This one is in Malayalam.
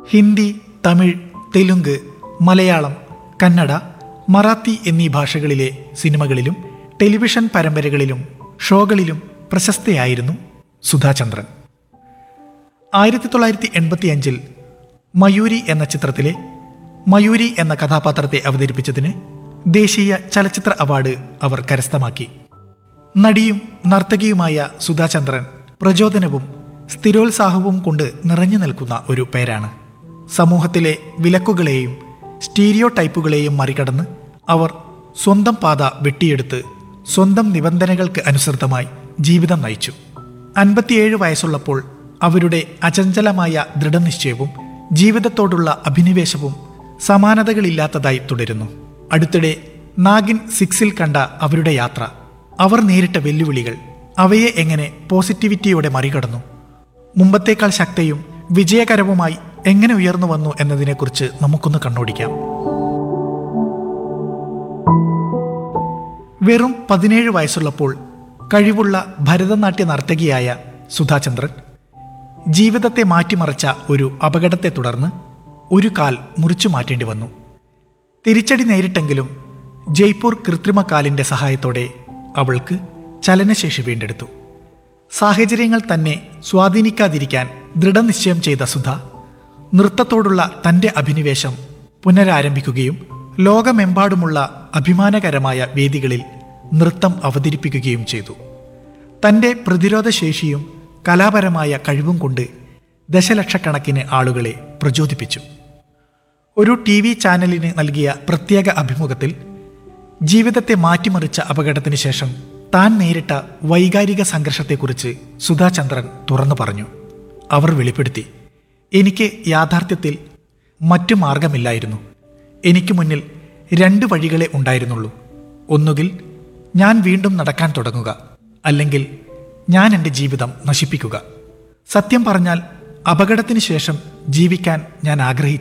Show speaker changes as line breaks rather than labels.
ഹിന്ദി തമിഴ് തെലുങ്ക് മലയാളം കന്നഡ മറാത്തി എന്നീ ഭാഷകളിലെ സിനിമകളിലും ടെലിവിഷൻ പരമ്പരകളിലും ഷോകളിലും പ്രശസ്തയായിരുന്നു സുധാചന്ദ്രൻ ആയിരത്തി തൊള്ളായിരത്തി എൺപത്തി അഞ്ചിൽ മയൂരി എന്ന ചിത്രത്തിലെ മയൂരി എന്ന കഥാപാത്രത്തെ അവതരിപ്പിച്ചതിന് ദേശീയ ചലച്ചിത്ര അവാർഡ് അവർ കരസ്ഥമാക്കി നടിയും നർത്തകിയുമായ സുധാചന്ദ്രൻ പ്രചോദനവും സ്ഥിരോത്സാഹവും കൊണ്ട് നിറഞ്ഞു നിൽക്കുന്ന ഒരു പേരാണ് സമൂഹത്തിലെ വിലക്കുകളെയും സ്റ്റീരിയോ ടൈപ്പുകളെയും മറികടന്ന് അവർ സ്വന്തം പാത വെട്ടിയെടുത്ത് സ്വന്തം നിബന്ധനകൾക്ക് അനുസൃതമായി ജീവിതം നയിച്ചു അൻപത്തിയേഴ് വയസ്സുള്ളപ്പോൾ അവരുടെ അചഞ്ചലമായ ദൃഢനിശ്ചയവും ജീവിതത്തോടുള്ള അഭിനിവേശവും സമാനതകളില്ലാത്തതായി തുടരുന്നു അടുത്തിടെ നാഗിൻ സിക്സിൽ കണ്ട അവരുടെ യാത്ര അവർ നേരിട്ട വെല്ലുവിളികൾ അവയെ എങ്ങനെ പോസിറ്റിവിറ്റിയോടെ മറികടന്നു മുമ്പത്തേക്കാൾ ശക്തയും വിജയകരവുമായി എങ്ങനെ ഉയർന്നു വന്നു എന്നതിനെക്കുറിച്ച് നമുക്കൊന്ന് കണ്ണോടിക്കാം വെറും പതിനേഴ് വയസ്സുള്ളപ്പോൾ കഴിവുള്ള ഭരതനാട്യ നർത്തകിയായ സുധാചന്ദ്രൻ ജീവിതത്തെ മാറ്റിമറിച്ച ഒരു അപകടത്തെ തുടർന്ന് ഒരു കാൽ മുറിച്ചു മാറ്റേണ്ടി വന്നു തിരിച്ചടി നേരിട്ടെങ്കിലും ജയ്പൂർ കൃത്രിമ കാലിന്റെ സഹായത്തോടെ അവൾക്ക് ചലനശേഷി വീണ്ടെടുത്തു സാഹചര്യങ്ങൾ തന്നെ സ്വാധീനിക്കാതിരിക്കാൻ ദൃഢനിശ്ചയം ചെയ്ത സുധ നൃത്തത്തോടുള്ള തന്റെ അഭിനിവേശം പുനരാരംഭിക്കുകയും ലോകമെമ്പാടുമുള്ള അഭിമാനകരമായ വേദികളിൽ നൃത്തം അവതരിപ്പിക്കുകയും ചെയ്തു തന്റെ പ്രതിരോധശേഷിയും കലാപരമായ കഴിവും കൊണ്ട് ദശലക്ഷക്കണക്കിന് ആളുകളെ പ്രചോദിപ്പിച്ചു ഒരു ടി വി ചാനലിന് നൽകിയ പ്രത്യേക അഭിമുഖത്തിൽ ജീവിതത്തെ മാറ്റിമറിച്ച അപകടത്തിന് ശേഷം താൻ നേരിട്ട വൈകാരിക സംഘർഷത്തെക്കുറിച്ച് സുധാചന്ദ്രൻ തുറന്നു പറഞ്ഞു അവർ വെളിപ്പെടുത്തി എനിക്ക് യാഥാർത്ഥ്യത്തിൽ മറ്റു മാർഗമില്ലായിരുന്നു എനിക്ക് മുന്നിൽ രണ്ട് വഴികളെ ഉണ്ടായിരുന്നുള്ളൂ ഒന്നുകിൽ ഞാൻ വീണ്ടും നടക്കാൻ തുടങ്ങുക അല്ലെങ്കിൽ ഞാൻ എൻ്റെ ജീവിതം നശിപ്പിക്കുക സത്യം പറഞ്ഞാൽ അപകടത്തിന് ശേഷം ജീവിക്കാൻ ഞാൻ ആഗ്രഹിച്ചു